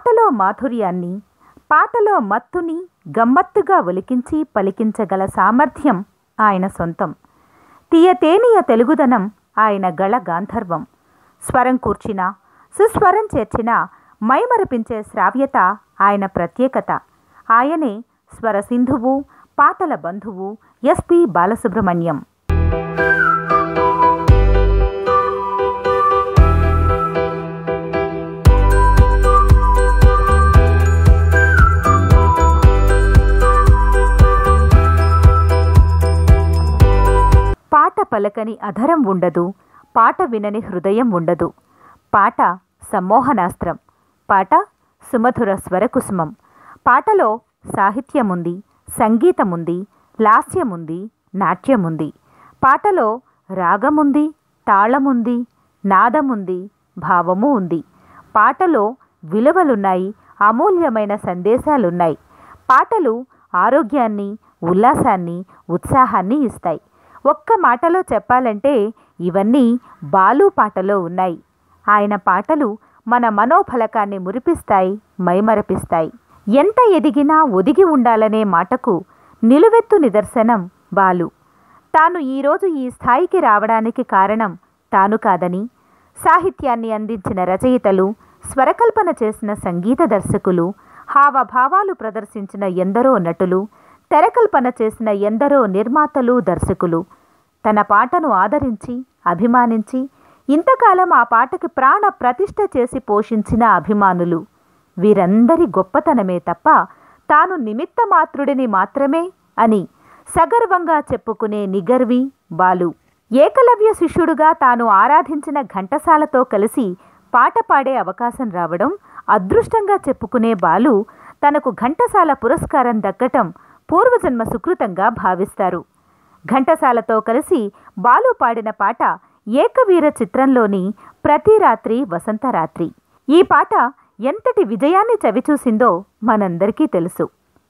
పాటలో మాధుర్యాన్ని పాటలో మత్తుని గమ్మత్తుగా ఒలికించి పలికించగల సామర్థ్యం ఆయన సొంతం తీయతేనియ తెలుగుదనం ఆయన గళ గాంధర్వం స్వరం కూర్చిన సుస్వరం చేర్చిన మైమరపించే శ్రావ్యత ఆయన ప్రత్యేకత ఆయనే స్వర సింధువు పాటల బంధువు ఎస్పి బాలసుబ్రహ్మణ్యం పాట పలకని అధరం ఉండదు పాట వినని హృదయం ఉండదు పాట సమ్మోహనాస్త్రం పాట సుమధుర స్వరకుసుమం పాటలో సాహిత్యముంది సంగీతముంది లాస్యముంది నాట్యముంది పాటలో రాగముంది తాళముంది నాదముంది భావము ఉంది పాటలో విలువలున్నాయి అమూల్యమైన సందేశాలున్నాయి పాటలు ఆరోగ్యాన్ని ఉల్లాసాన్ని ఉత్సాహాన్ని ఇస్తాయి ఒక్క మాటలో చెప్పాలంటే ఇవన్నీ బాలు పాటలో ఉన్నాయి ఆయన పాటలు మన మనోఫలకాన్ని మురిపిస్తాయి మైమరపిస్తాయి ఎంత ఎదిగినా ఒదిగి ఉండాలనే మాటకు నిలువెత్తు నిదర్శనం బాలు తాను ఈరోజు ఈ స్థాయికి రావడానికి కారణం తాను కాదని సాహిత్యాన్ని అందించిన రచయితలు స్వరకల్పన చేసిన సంగీత దర్శకులు హావభావాలు ప్రదర్శించిన ఎందరో నటులు తెరకల్పన చేసిన ఎందరో నిర్మాతలు దర్శకులు తన పాటను ఆదరించి అభిమానించి ఇంతకాలం ఆ పాటకి ప్రాణ ప్రతిష్ఠ చేసి పోషించిన అభిమానులు వీరందరి గొప్పతనమే తప్ప తాను నిమిత్త మాత్రుడిని మాత్రమే అని సగర్వంగా చెప్పుకునే నిగర్వి బాలు ఏకలవ్య శిష్యుడుగా తాను ఆరాధించిన ఘంటసాలతో కలిసి పాట పాడే అవకాశం రావడం అదృష్టంగా చెప్పుకునే బాలు తనకు ఘంటసాల పురస్కారం దక్కటం పూర్వజన్మ సుకృతంగా భావిస్తారు ఘంటసాలతో కలిసి బాలు పాడిన పాట ఏకవీర చిత్రంలోని ప్రతి రాత్రి వసంతరాత్రి ఈ పాట ఎంతటి విజయాన్ని చవిచూసిందో మనందరికీ తెలుసు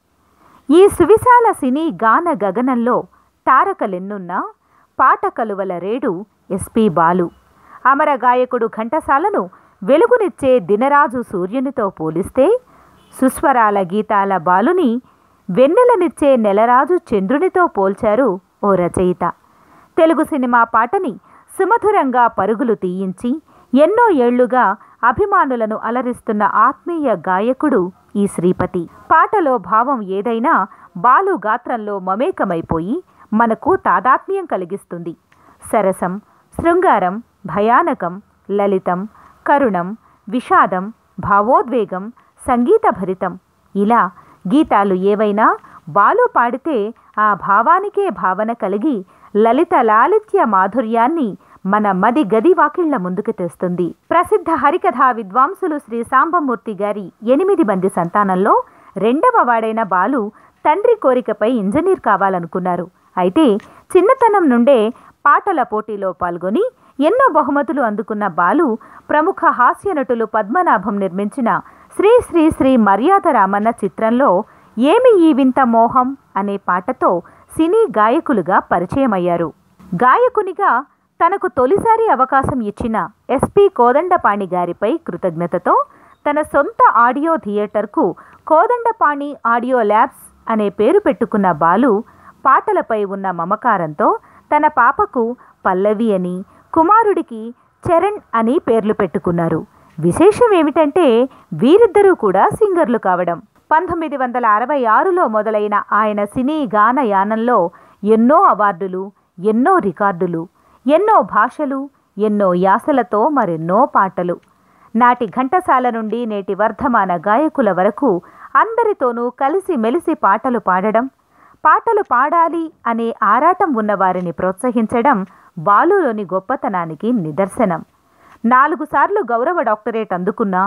ఈ సువిశాల సినీ గాన గగనంలో తారకలెన్నున్నా పాట కలువల రేడు ఎస్పి బాలు అమర గాయకుడు ఘంటసాలను వెలుగునిచ్చే దినరాజు సూర్యునితో పోలిస్తే సుస్వరాల గీతాల బాలుని వెన్నెలనిచ్చే నెలరాజు చంద్రునితో పోల్చారు ఓ రచయిత తెలుగు సినిమా పాటని సుమధురంగా పరుగులు తీయించి ఎన్నో ఏళ్లుగా అభిమానులను అలరిస్తున్న ఆత్మీయ గాయకుడు ఈ శ్రీపతి పాటలో భావం ఏదైనా బాలు గాత్రంలో మమేకమైపోయి మనకు తాదాత్మ్యం కలిగిస్తుంది సరసం శృంగారం భయానకం లలితం కరుణం విషాదం భావోద్వేగం సంగీతభరితం ఇలా గీతాలు ఏవైనా బాలు పాడితే ఆ భావానికే భావన కలిగి లలిత లాలిత్య మాధుర్యాన్ని మన మది గది వాకిళ్ల ముందుకు తెస్తుంది ప్రసిద్ధ హరికథా విద్వాంసులు శ్రీ సాంబమూర్తి గారి ఎనిమిది మంది సంతానంలో రెండవ వాడైన బాలు తండ్రి కోరికపై ఇంజనీర్ కావాలనుకున్నారు అయితే చిన్నతనం నుండే పాటల పోటీలో పాల్గొని ఎన్నో బహుమతులు అందుకున్న బాలు ప్రముఖ హాస్య నటులు పద్మనాభం నిర్మించిన శ్రీ శ్రీ శ్రీ మర్యాద రామన్న చిత్రంలో ఏమి ఈ వింత మోహం అనే పాటతో సినీ గాయకులుగా పరిచయమయ్యారు గాయకునిగా తనకు తొలిసారి అవకాశం ఇచ్చిన ఎస్పి కోదండపాణి గారిపై కృతజ్ఞతతో తన సొంత ఆడియో థియేటర్కు కోదండపాణి ఆడియో ల్యాబ్స్ అనే పేరు పెట్టుకున్న బాలు పాటలపై ఉన్న మమకారంతో తన పాపకు పల్లవి అని కుమారుడికి చరణ్ అని పేర్లు పెట్టుకున్నారు విశేషం ఏమిటంటే వీరిద్దరూ కూడా సింగర్లు కావడం పంతొమ్మిది వందల అరవై ఆరులో మొదలైన ఆయన సినీ గాన యానంలో ఎన్నో అవార్డులు ఎన్నో రికార్డులు ఎన్నో భాషలు ఎన్నో యాసలతో మరెన్నో పాటలు నాటి ఘంటసాల నుండి నేటి వర్ధమాన గాయకుల వరకు అందరితోనూ కలిసి మెలిసి పాటలు పాడడం పాటలు పాడాలి అనే ఆరాటం ఉన్నవారిని ప్రోత్సహించడం బాలులోని గొప్పతనానికి నిదర్శనం నాలుగు సార్లు గౌరవ డాక్టరేట్ అందుకున్న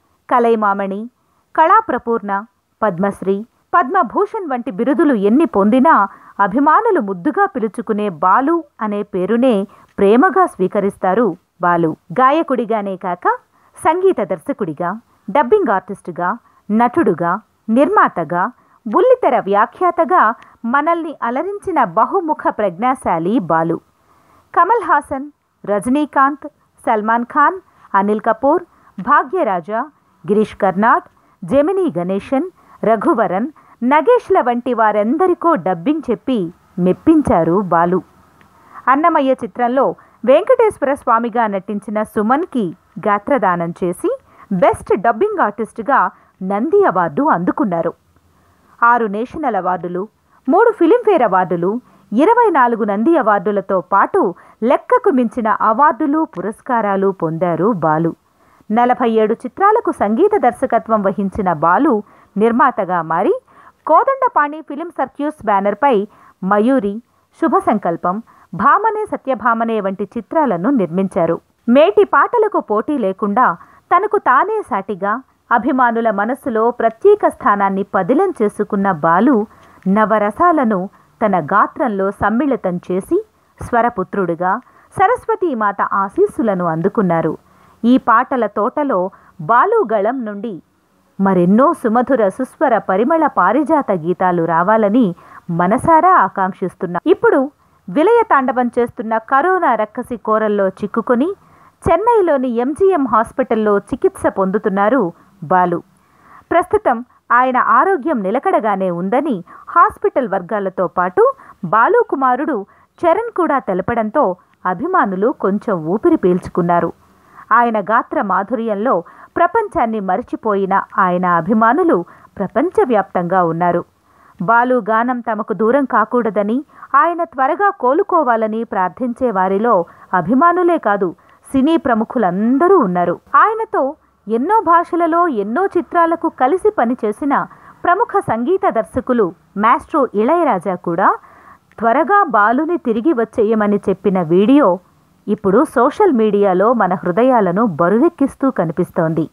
కలైమామణి కళాప్రపూర్ణ పద్మశ్రీ పద్మభూషణ్ వంటి బిరుదులు ఎన్ని పొందినా అభిమానులు ముద్దుగా పిలుచుకునే బాలు అనే పేరునే ప్రేమగా స్వీకరిస్తారు బాలు గాయకుడిగానే కాక సంగీత దర్శకుడిగా డబ్బింగ్ ఆర్టిస్టుగా నటుడుగా నిర్మాతగా బుల్లితెర వ్యాఖ్యాతగా మనల్ని అలరించిన బహుముఖ ప్రజ్ఞాశాలి బాలు కమల్ హాసన్ రజనీకాంత్ సల్మాన్ ఖాన్ అనిల్ కపూర్ భాగ్యరాజ గిరీష్ కర్నాడ్ జెమినీ గణేశన్ రఘువరన్ నగేష్ల వంటి వారెందరికో డబ్బింగ్ చెప్పి మెప్పించారు బాలు అన్నమయ్య చిత్రంలో వెంకటేశ్వర స్వామిగా నటించిన సుమన్కి గాత్రదానం చేసి బెస్ట్ డబ్బింగ్ ఆర్టిస్టుగా నంది అవార్డు అందుకున్నారు ఆరు నేషనల్ అవార్డులు మూడు ఫిలింఫేర్ అవార్డులు ఇరవై నాలుగు నంది అవార్డులతో పాటు లెక్కకు మించిన అవార్డులు పురస్కారాలు పొందారు బాలు నలభై ఏడు చిత్రాలకు సంగీత దర్శకత్వం వహించిన బాలు నిర్మాతగా మారి కోదండపాణి ఫిలిం సర్క్యూస్ బ్యానర్పై మయూరి శుభ సంకల్పం భామనే సత్యభామనే వంటి చిత్రాలను నిర్మించారు మేటి పాటలకు పోటీ లేకుండా తనకు తానే సాటిగా అభిమానుల మనసులో ప్రత్యేక స్థానాన్ని పదిలం చేసుకున్న బాలు నవరసాలను తన గాత్రంలో సమ్మిళితం చేసి స్వరపుత్రుడిగా సరస్వతీమాత ఆశీస్సులను అందుకున్నారు ఈ పాటల తోటలో బాలు గళం నుండి మరెన్నో సుమధుర సుస్వర పరిమళ పారిజాత గీతాలు రావాలని మనసారా ఆకాంక్షిస్తున్నా ఇప్పుడు విలయ తాండవం చేస్తున్న కరోనా రక్కసి కోరల్లో చిక్కుకొని చెన్నైలోని ఎంజీఎం హాస్పిటల్లో చికిత్స పొందుతున్నారు బాలు ప్రస్తుతం ఆయన ఆరోగ్యం నిలకడగానే ఉందని హాస్పిటల్ వర్గాలతో పాటు బాలు కుమారుడు చరణ్ కూడా తెలపడంతో అభిమానులు కొంచెం ఊపిరి పీల్చుకున్నారు ఆయన గాత్ర మాధుర్యంలో ప్రపంచాన్ని మరిచిపోయిన ఆయన అభిమానులు ప్రపంచవ్యాప్తంగా ఉన్నారు బాలు గానం తమకు దూరం కాకూడదని ఆయన త్వరగా కోలుకోవాలని ప్రార్థించే వారిలో అభిమానులే కాదు సినీ ప్రముఖులందరూ ఉన్నారు ఆయనతో ఎన్నో భాషలలో ఎన్నో చిత్రాలకు కలిసి పనిచేసిన ప్రముఖ సంగీత దర్శకులు మాస్ట్రో ఇళయరాజా కూడా త్వరగా బాలుని తిరిగి వచ్చేయమని చెప్పిన వీడియో ఇప్పుడు సోషల్ మీడియాలో మన హృదయాలను బరువెక్కిస్తూ కనిపిస్తోంది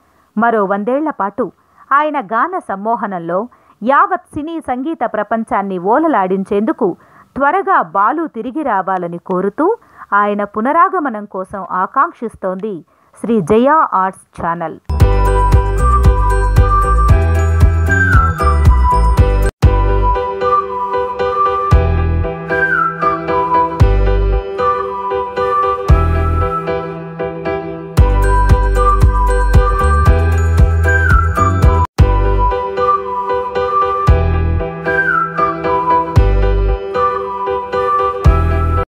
మరో వందేళ్ల పాటు ఆయన గాన సమ్మోహనంలో యావత్ సినీ సంగీత ప్రపంచాన్ని ఓలలాడించేందుకు త్వరగా బాలు తిరిగి రావాలని కోరుతూ ఆయన పునరాగమనం కోసం ఆకాంక్షిస్తోంది శ్రీ జయా ఆర్ట్స్ ఛానల్